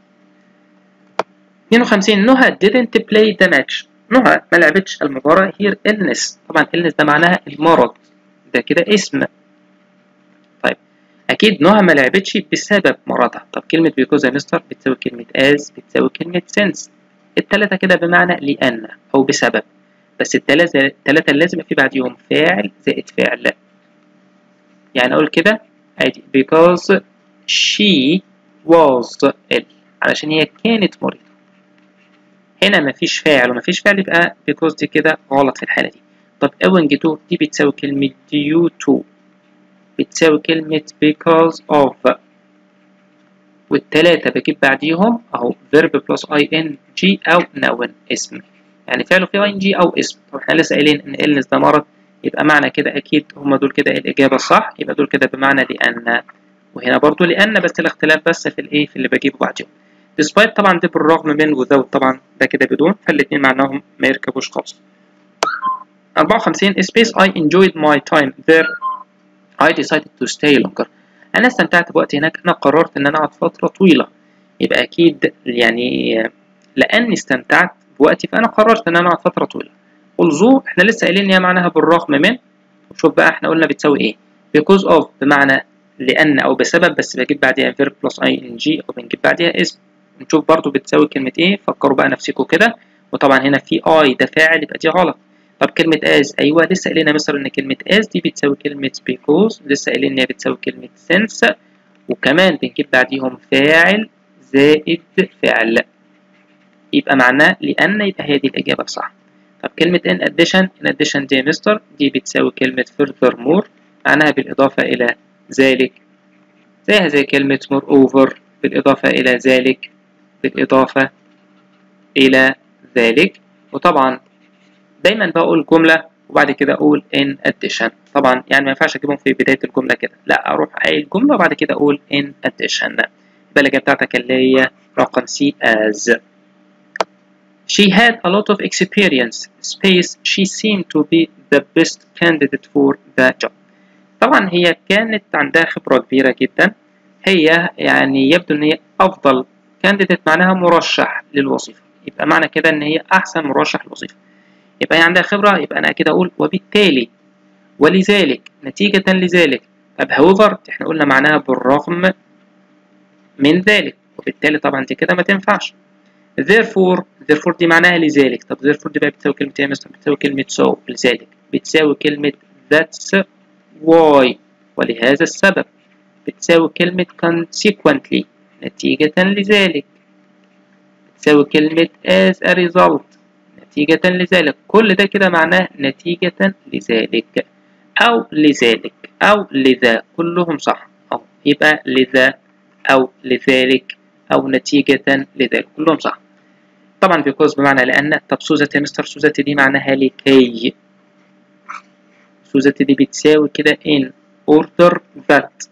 52 نهى didn't play the match نهى ما لعبتش المباراة here illness طبعا illness ده معناها المرض ده كده اسم طيب أكيد نهى ما لعبتش بسبب مرضها طب كلمة because يا مستر بتساوي كلمة as بتساوي كلمة since التلاتة كده بمعنى لأن أو بسبب بس التلاتة التلاتة لازم في بعديهم فاعل زائد فعل يعني أقول كده عادي because she was ill علشان هي كانت مريضة هنا مفيش فاعل ومفيش فعل يبقى because دي كده غلط في الحالة دي طب owing to دي بتساوي كلمة due to بتساوي كلمة because of والتلاتة بجيب بعديهم أهو verb plus ing أو noun اسم يعني فعله فيه ing أو اسم طب احنا لسه قايلين إن illness ده مرض يبقى معنى كده أكيد هما دول كده الإجابة الصح يبقى دول كده بمعنى لأن وهنا برضو لأن بس الاختلاف بس في الإيه في اللي بجيبه بعديهم despite طبعا دي بالرغم من without طبعا ده كده بدون فالاتنين معناهم ما يركبوش خالص 54 space I enjoyed my time there I decided to stay longer أنا استمتعت بوقتي هناك أنا قررت إن أنا أقعد فترة طويلة يبقى أكيد يعني لأني استمتعت بوقتي فأنا قررت إن أنا أقعد فترة طويلة although إحنا لسه قايلين إن هي معناها بالرغم من وشوف بقى إحنا قلنا بتساوي إيه because of بمعنى لأن أو بسبب بس بجيب بعديها verb plus ing أو بنجيب بعديها اسم نشوف برضو بتساوي كلمة إيه فكروا بقى نفسكم كده وطبعا هنا في I ده فاعل يبقى دي غلط طب كلمة as أيوة لسه قايلين مثلا إن كلمة as دي بتساوي كلمة because لسه قايلين إن هي بتساوي كلمة since وكمان بنجيب بعديهم فاعل زائد فعل يبقى معناه لأن يبقى هي دي الإجابة الصح طب كلمة in addition in addition دي مستر دي بتساوي كلمة furthermore معناها بالإضافة إلى ذلك زيها زي كلمة moreover بالإضافة إلى ذلك بالإضافة إلى ذلك وطبعا دايما بقول جملة وبعد كده أقول in addition طبعا يعني ما ينفعش أجيبهم في بداية الجملة كده لا أروح قايل جملة وبعد كده أقول in addition البلجة بتاعتك اللي هي رقم C as She had a lot of experience space she seemed to be the best candidate for the job طبعا هي كانت عندها خبرة كبيرة جدا هي يعني يبدو ان هي افضل كانديديت معناها مرشح للوظيفة يبقى معنى كده ان هي احسن مرشح للوظيفة يبقى هي عندها خبرة يبقى انا كده اقول وبالتالي ولذلك نتيجة لذلك طب however احنا قلنا معناها بالرغم من ذلك وبالتالي طبعا دي كده ما تنفعش therefore therefore دي معناها لذلك طب therefore دي بقى بتساوي كلمة ايه مثلا بتساوي كلمة so لذلك بتساوي كلمة that's why ولهذا السبب بتساوي كلمة consequently نتيجة لذلك بتساوي كلمة as a result نتيجة لذلك كل ده كده معناه نتيجة لذلك أو لذلك أو لذا كلهم صح أو يبقى لذا أو لذلك أو نتيجة لذلك كلهم صح طبعا because بمعنى لأن طب سوزة يا مستر سوزة دي معناها لكي سوزة دي بتساوي كده in order that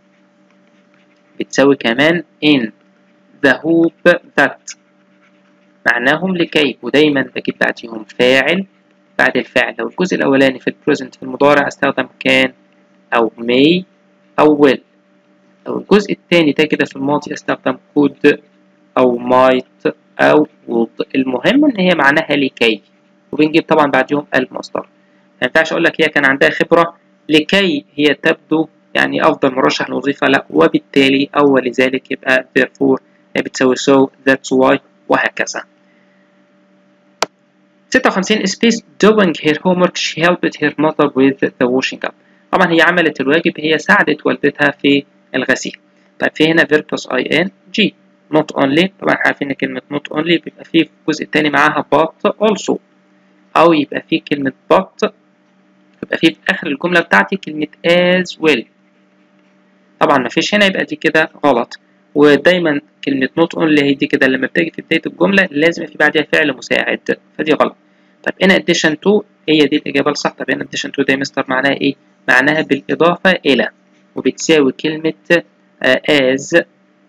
بتساوي كمان in the hope that معناهم لكي ودايما بجيب بعديهم فاعل بعد الفعل لو الجزء الأولاني في البريزنت في المضارع استخدم كان أو may أو will لو الجزء الثاني ده كده في الماضي استخدم could أو might أو would المهم إن هي معناها لكي وبنجيب طبعا بعديهم المصدر ما ينفعش أقول لك هي كان عندها خبرة لكي هي تبدو يعني أفضل مرشح للوظيفة لا وبالتالي أو ولذلك يبقى therefore هي بتساوي so that's why وهكذا 56 space doing her homework she helped her mother with the washing up طبعا هي عملت الواجب هي ساعدت والدتها في الغسيل طيب في هنا verb plus in g not only طبعا عارفين ان كلمة not only بيبقى فيه في الجزء التاني معاها but also أو يبقى فيه كلمة but يبقى فيه في آخر الجملة بتاعتي كلمة as well طبعا مفيش هنا يبقى دي كده غلط ودايما كلمة not only هي دي كده لما بتيجي في بداية الجملة لازم في بعدها فعل مساعد فدي غلط طب in addition to هي دي الإجابة الصح طب in addition to ده مستر معناها إيه؟ معناها بالإضافة إلى وبتساوي كلمة as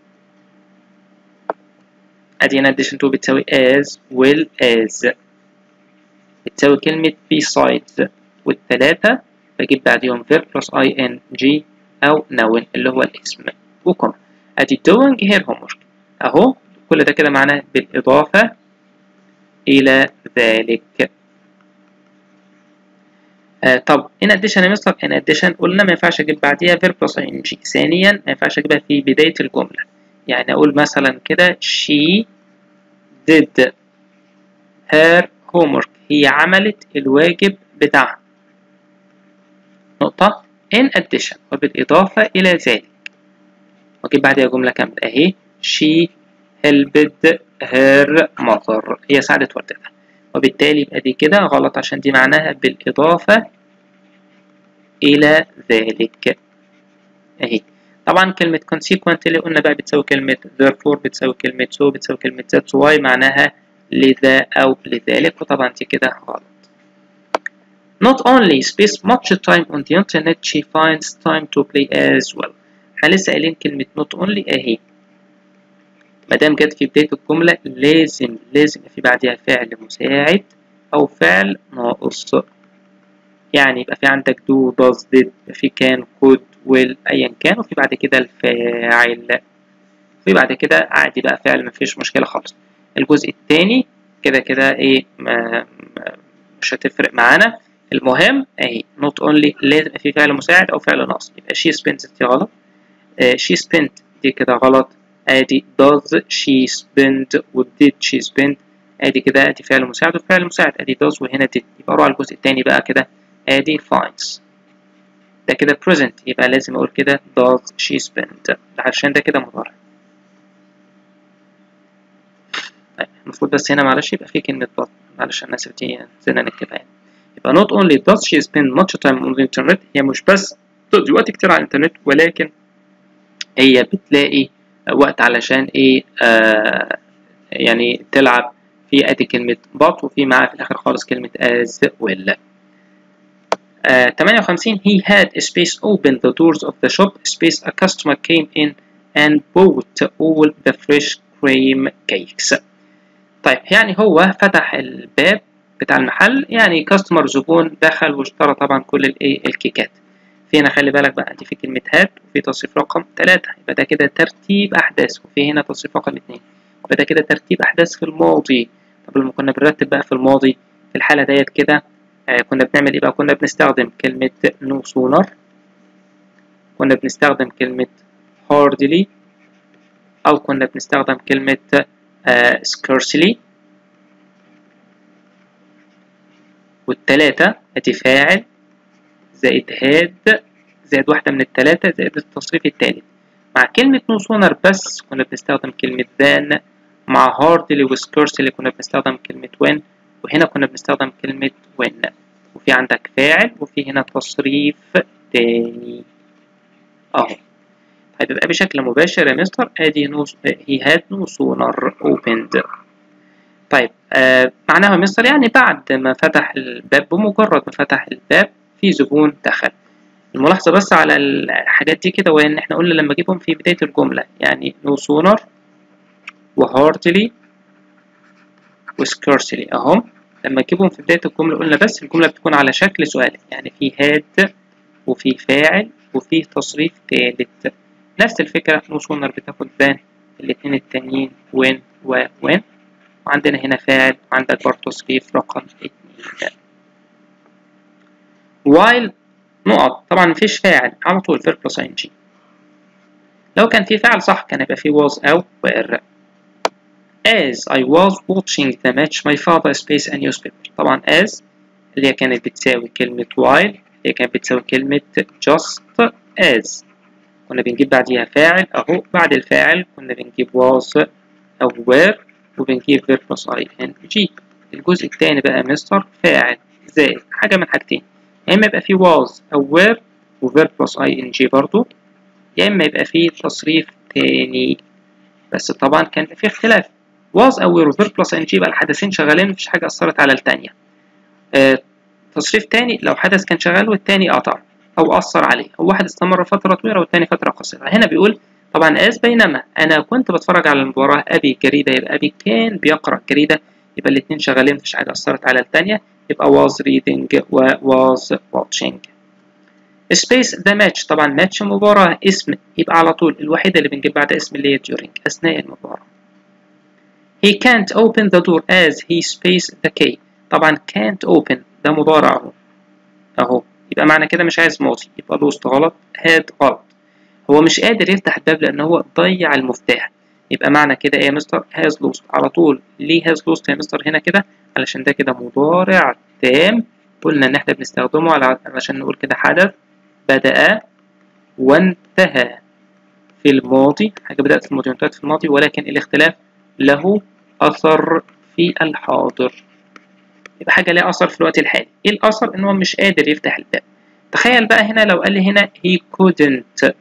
أدي in addition to بتساوي as well as بتساوي كلمة besides والثلاثة بجيب بعديهم verb plus ing أو noun اللي هو الاسم وكم أدي doing her homework أهو كل ده كده معناه بالإضافة إلى ذلك آه طب in addition يا مستر in addition قلنا ما ينفعش أجيب بعديها verb plus ing ثانيا ما ينفعش أجيبها في بداية الجملة يعني أقول مثلا كده she did her homework هي عملت الواجب بتاعها نقطة in addition وبالإضافة إلى ذلك وأجيب بعدها جملة كاملة أهي she helped her mother هي ساعدت والدتها وبالتالي يبقى دي كده غلط عشان دي معناها بالإضافة إلى ذلك أهي طبعا كلمة consequently قلنا بقى بتساوي كلمة therefore بتساوي كلمة so بتساوي كلمة that's why معناها لذا أو لذلك وطبعا دي كده غلط Not only spends much time on the internet she finds time to play as well احنا لسه قايلين كلمة not only اهي مادام جت في بداية الجملة لازم لازم في بعدها فعل مساعد أو فعل ناقص يعني يبقى في عندك do does did في كان could will أيا كان وفي بعد كده الفاعل في بعد كده عادي بقى فعل مفيش مشكلة خالص الجزء التاني كده كده ايه ما مش هتفرق معانا المهم اهي not only لازم في فعل مساعد أو فعل ناقص يبقى she spent دي غلط uh, she spent دي كده غلط ادي does she spend و did she spend ادي كده ادي فعل مساعد وفعل مساعد ادي does وهنا did يبقى اروح على الجزء التاني بقى كده ادي finds ده كده present يبقى لازم اقول كده does she spend عشان ده كده مضارع المفروض بس هنا معلش يبقى في كلمة but معلش أنا آسف دي نسينا نكتبها يعني يبقى not only does she spend much time on the internet هي مش بس تقضي وقت كتير على الإنترنت ولكن هي بتلاقي وقت علشان إيه آه يعني تلعب في ادي كلمة but وفي معاها في الآخر خالص كلمة as well. Uh, 58 he had a space open the doors of the shop space a customer came in and bought all the fresh cream cakes. طيب يعني هو فتح الباب بتاع المحل يعني كاستمر زبون دخل واشترى طبعا كل الايه الكيكات. في هنا خلي بالك بقى دي في كلمة هات وفي تصريف رقم 3 يبقى ده كده ترتيب أحداث وفي هنا تصريف رقم 2 يبقى ده كده ترتيب أحداث في الماضي طب لما كنا بنرتب بقى في الماضي في الحالة ديت كده آه كنا بنعمل ايه بقى كنا بنستخدم كلمة no sooner كنا بنستخدم كلمة hardly أو كنا بنستخدم كلمة آه scarcely والتلاتة ادي فاعل زائد هاد زائد واحدة من التلاتة زائد التصريف التالت مع كلمة no sooner بس كنا بنستخدم كلمة than مع hardly و scarcely كنا بنستخدم كلمة when وهنا كنا بنستخدم كلمة when وفي عندك فاعل وفي هنا تصريف تاني اهو هتبقى بشكل مباشر يا مستر ادي نو he had no sooner opened طيب آه معناها مستر يعني بعد ما فتح الباب بمجرد ما فتح الباب في زبون دخل الملاحظة بس على الحاجات دي كده وان احنا قلنا لما اجيبهم في بداية الجملة يعني no sooner وهارتلي وسكارسلي اهم لما تجيبهم في بداية الجملة قلنا بس الجملة بتكون على شكل سؤال يعني في هاد وفي فاعل وفي تصريف تالت نفس الفكرة نو سونر بتاخد بان الاتنين التانيين وين ووين وعندنا هنا فاعل وعندك برضه تصريف رقم اتنين while نقط طبعا مفيش فاعل على طول verb plus ing لو كان في فعل صح كان يبقى في was أو were as I was watching the match my father spaced a newspaper طبعا as اللي هي كانت بتساوي كلمة while هي كانت بتساوي كلمة just as كنا بنجيب بعديها فاعل أهو بعد الفاعل كنا بنجيب was أو were وبنجيب verb plus ing الجزء التاني بقى مستر فاعل زائد حاجة من حاجتين يا إما يبقى فيه was أو were و verb plus ing برضو يا إما يبقى فيه تصريف تاني بس طبعا كان في اختلاف was أو were verb plus ing يبقى الحدثين شغالين مفيش حاجة أثرت على التانية آه تصريف تاني لو حدث كان شغال والتاني قطع أو أثر عليه أو واحد استمر فترة طويلة والتاني فترة قصيرة هنا بيقول طبعا as بينما أنا كنت بتفرج على المباراة أبي جريدة يبقى أبي كان بيقرأ جريدة يبقى الاتنين شغالين مفيش حاجة أثرت على التانية يبقى was reading و was watching space the match طبعا match مباراة اسم يبقى على طول الوحيدة اللي بنجيب بعد اسم اللي هي during أثناء المباراة he can't open the door as he spaced the key طبعا can't open ده مضارع اهو اهو يبقى معنى كده مش عايز ماضي يبقى lost غلط had غلط هو مش قادر يفتح الباب لان هو ضيع المفتاح يبقى معنى كده ايه يا مستر has lost على طول ليه has lost يا مستر هنا كده علشان ده كده مضارع تام قلنا ان احنا بنستخدمه علشان نقول كده حدث بدأ وانتهى في الماضي حاجة بدأت في الماضي وانتهت في الماضي ولكن الاختلاف له أثر في الحاضر يبقى حاجة ليها أثر في الوقت الحالي إيه الأثر؟ إن هو مش قادر يفتح الباب تخيل بقى هنا لو قال لي هنا he couldn't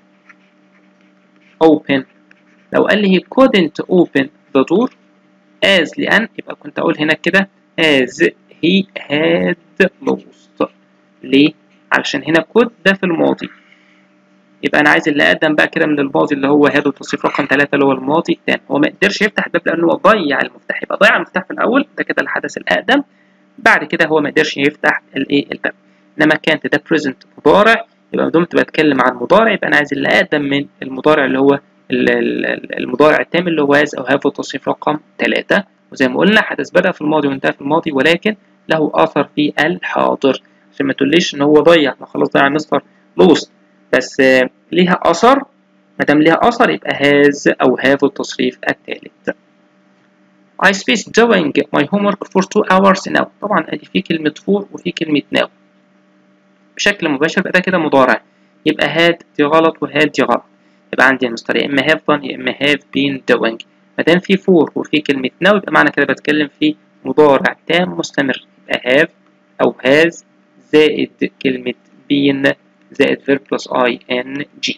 open لو قال لي he couldn't open the door as لأن يبقى كنت أقول هنا كده as he had lost ليه؟ علشان هنا could ده في الماضي يبقى انا عايز اللي اقدم بقى كده من الماضي اللي هو هذا التصريف رقم 3 اللي هو الماضي الثاني هو ما قدرش يفتح الباب لانه هو ضيع المفتاح يبقى ضيع المفتاح في الاول ده كده الحدث الاقدم بعد كده هو ما قدرش يفتح الايه الباب انما كانت ده بريزنت مضارع يبقى ما دمت بتكلم عن مضارع يبقى انا عايز اللي اقدم من المضارع اللي هو المضارع التام اللي هو هاز او هاف التصريف رقم 3 وزي ما قلنا حدث بدأ في الماضي وانتهى في الماضي ولكن له اثر في الحاضر عشان ما تقوليش ان هو ضيع ما خلاص ضيع مستر لوست بس ليها أثر ما دام ليها أثر يبقى هاز أو هاف التصريف الثالث. I spaced doing my homework for two hours now. طبعا ادي في كلمة for وفي كلمة now. بشكل مباشر يبقى ده كده مضارع. يبقى had دي غلط وهاد دي غلط. يبقى عندي يا مستر يا إما have done يا إما have been doing. ما دام في فور وفي كلمة ناو يبقى معنى كده بتكلم في مضارع تام مستمر يبقى have أو has زائد كلمة been زائد verb plus ing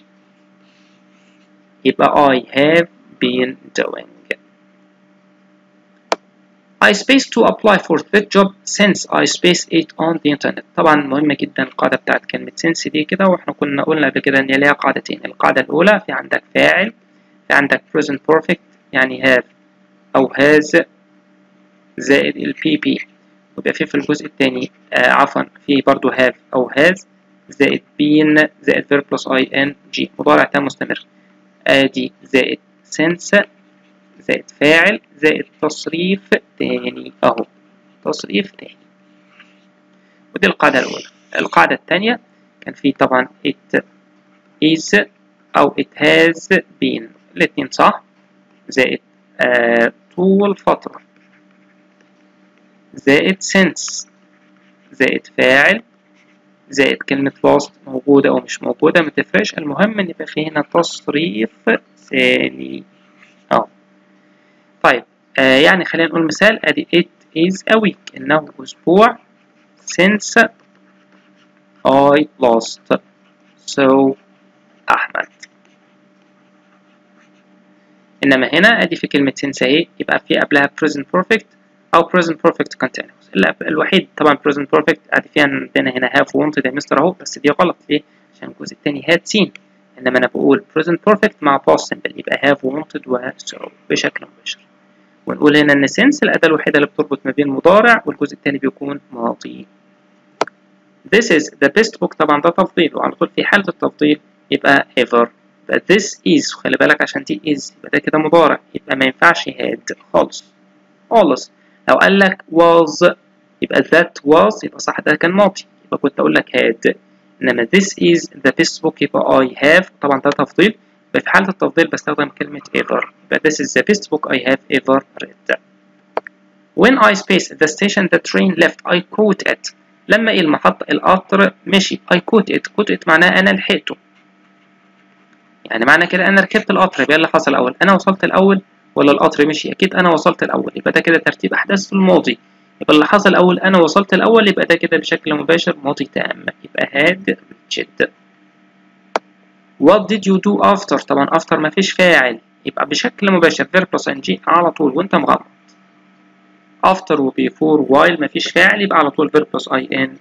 يبقى I have been doing I space to apply for that job since I space it on the internet طبعا مهمة جدا القاعدة بتاعت كلمة since دي كده واحنا كنا قلنا قبل كده ان ليها قاعدتين القاعدة الأولى في عندك فاعل في عندك present perfect يعني have أو has زائد ال PP ويبقى في في الجزء الثاني آه عفوا في برضو have أو has زائد been زائد verb plus ing مضارع تام مستمر ادي زائد since زائد فاعل زائد تصريف تاني اهو تصريف تاني ودي القاعدة الأولى القاعدة الثانية كان في طبعا it is أو it has been الاتنين صح زائد آه طول فترة زائد since زائد فاعل زائد كلمة lost موجودة أو مش موجودة متفرقش المهم إن يبقى في هنا تصريف ثاني أهو طيب آه يعني خلينا نقول مثال أدي it is a week إنه أسبوع since I lost so أحمد إنما هنا أدي في كلمة since أهي يبقى في قبلها present perfect أو present perfect continuous الوحيد طبعا present perfect أدي فيها عندنا هنا have wanted يا مستر أهو بس دي غلط ليه؟ عشان الجزء التاني had seen إنما أنا بقول present perfect مع past simple يبقى have wanted و so بشكل مباشر ونقول هنا إن since الأداة الوحيدة اللي بتربط ما بين مضارع والجزء التاني بيكون ماضي This is the best book طبعا ده تفضيل وعلى طول في حالة التفضيل يبقى ever يبقى this is خلي بالك عشان دي is يبقى ده كده مضارع يبقى ما ينفعش had خالص خالص لو قال لك was يبقى that was يبقى صح ده كان ماضي يبقى كنت أقول لك had إنما this is the best book يبقى I have طبعا ده تفضيل يبقى في حالة التفضيل بستخدم كلمة ever يبقى this is the best book I have ever read When I spaced the station the train left I caught it لما إيه المحطة القطر مشي I caught it caught it معناها أنا لحقته يعني معنى كده أنا ركبت القطر يبقى اللي حصل الأول أنا وصلت الأول ولا القطر مشي أكيد أنا وصلت الأول يبقى ده كده ترتيب أحداث في الماضي يبقى اللي حصل الأول أنا وصلت الأول يبقى ده كده بشكل مباشر ماضي تام يبقى had reached What did you do after طبعا after ما فيش فاعل يبقى بشكل مباشر verb plus ing على طول وأنت مغمض after و before while ما فيش فاعل يبقى على طول verb plus ing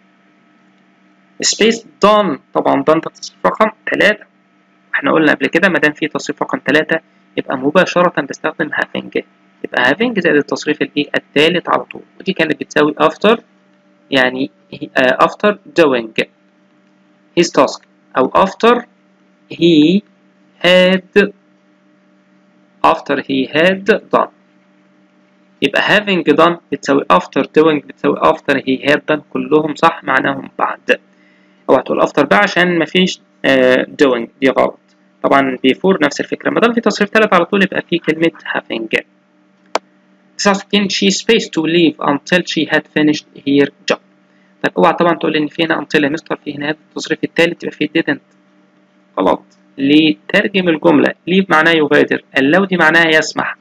space done طبعا done ده تصريف رقم 3 احنا قلنا قبل كده ما دام في تصريف رقم 3 يبقى مباشرة بستخدم having يبقى having زائد التصريف الايه الثالث على طول ودي كانت بتساوي after يعني uh, after doing his task أو after he had after he had done يبقى having done بتساوي after doing بتساوي after he had done كلهم صح معناهم بعد اوعى تقول after بقى عشان مفيش uh, doing دي غلط طبعا before نفس الفكرة ما دام في تصريف ثالث على طول يبقى في كلمة having 69 she spaced to leave until she had finished her job طيب اوعى طبعا تقول ان في هنا until يا مستر في هنا التصريف الثالث يبقى في didn't غلط ليه ترجم الجملة leave معناه يغادر allow دي معناها يسمح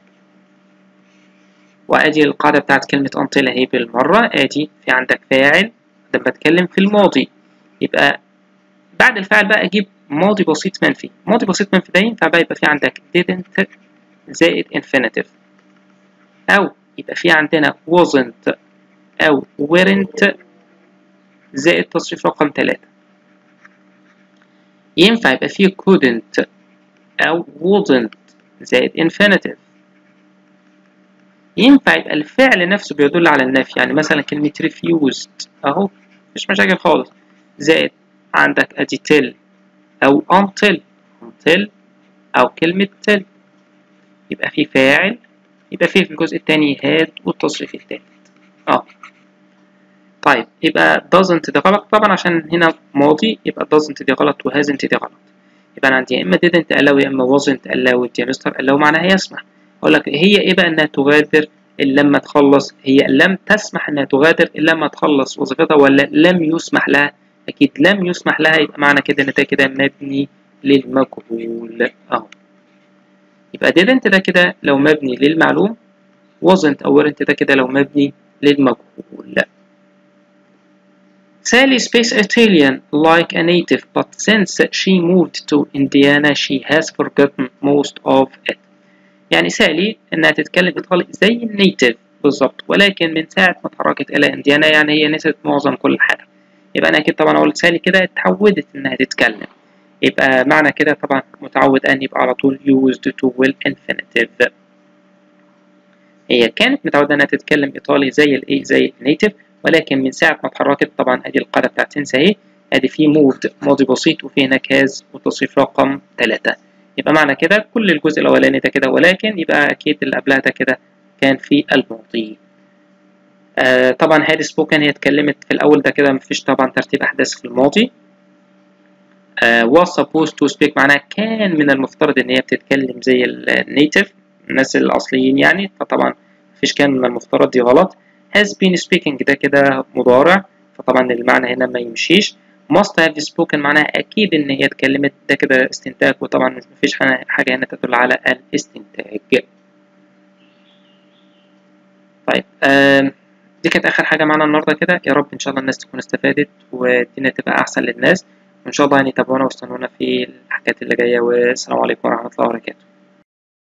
وادي القاعدة بتاعت كلمة until اهي بالمرة ادي في عندك فاعل ده بتكلم في الماضي يبقى بعد الفعل بقى اجيب ماضي بسيط منفي ماضي بسيط منفي ده ينفع بقى يبقى في عندك didn't زائد infinitive أو يبقى في عندنا wasn't أو weren't زائد تصريف رقم تلاتة ينفع يبقى في couldn't أو wouldn't زائد infinitive ينفع يبقى الفعل نفسه بيدل على النفي يعني مثلا كلمة refused أهو مفيش مشاكل خالص زائد عندك أدي till أو until until أو كلمة till يبقى في فاعل يبقى في في الجزء الثاني had والتصريف الثالث اه طيب يبقى doesn't دي غلط طبعا عشان هنا ماضي يبقى doesn't دي غلط و hasn't دي غلط يبقى انا عندي يا اما didn't allow يا اما wasn't allowed يا مستر allow معناها يسمح اقول لك هي ايه بقى انها تغادر الا لما تخلص هي لم تسمح انها تغادر الا لما تخلص وظيفتها ولا لم يسمح لها اكيد لم يسمح لها يبقى معنى كده ان ده كده مبني للمجهول اهو يبقى didn't ده كده لو مبني للمعلوم wasn't أو weren't ده كده لو مبني للمجهول Sally speaks Italian like a native but since she moved to Indiana she has forgotten most of it يعني سالي إنها تتكلم إيطالي زي النيتيف بالظبط ولكن من ساعة ما اتحركت إلى إنديانا يعني هي نسيت معظم كل حاجة يبقى أنا أكيد طبعا أقول سالي كده اتعودت إنها تتكلم يبقى معنى كده طبعا متعود أن يبقى على طول used to will infinitive هي كانت متعودة إنها تتكلم إيطالي زي الإيه زي النيتيف ولكن من ساعة ما اتحركت طبعا أدي القاعدة بتاعت سنس أهي أدي في moved ماضي بسيط وفي هناك هاز وتصريف رقم تلاتة يبقى معنى كده كل الجزء الأولاني ده كده ولكن يبقى أكيد اللي قبلها ده كده كان في الماضي آه طبعا هادي سبوكن هي اتكلمت في الأول ده كده مفيش طبعا ترتيب أحداث في الماضي آه was supposed to speak معناها كان من المفترض إن هي بتتكلم زي النيتيف الناس الأصليين يعني فطبعا مفيش كان من المفترض دي غلط has been speaking ده كده مضارع فطبعا المعنى هنا ما يمشيش must have spoken معناها أكيد إن هي اتكلمت ده كده استنتاج وطبعا مفيش حاجة هنا تدل على الاستنتاج طيب آه دي كانت آخر حاجة معانا النهاردة كده يا رب إن شاء الله الناس تكون استفادت والدنيا تبقى أحسن للناس وإن شاء الله يعني تابعونا واستنونا في الحاجات اللي جاية والسلام عليكم ورحمة الله وبركاته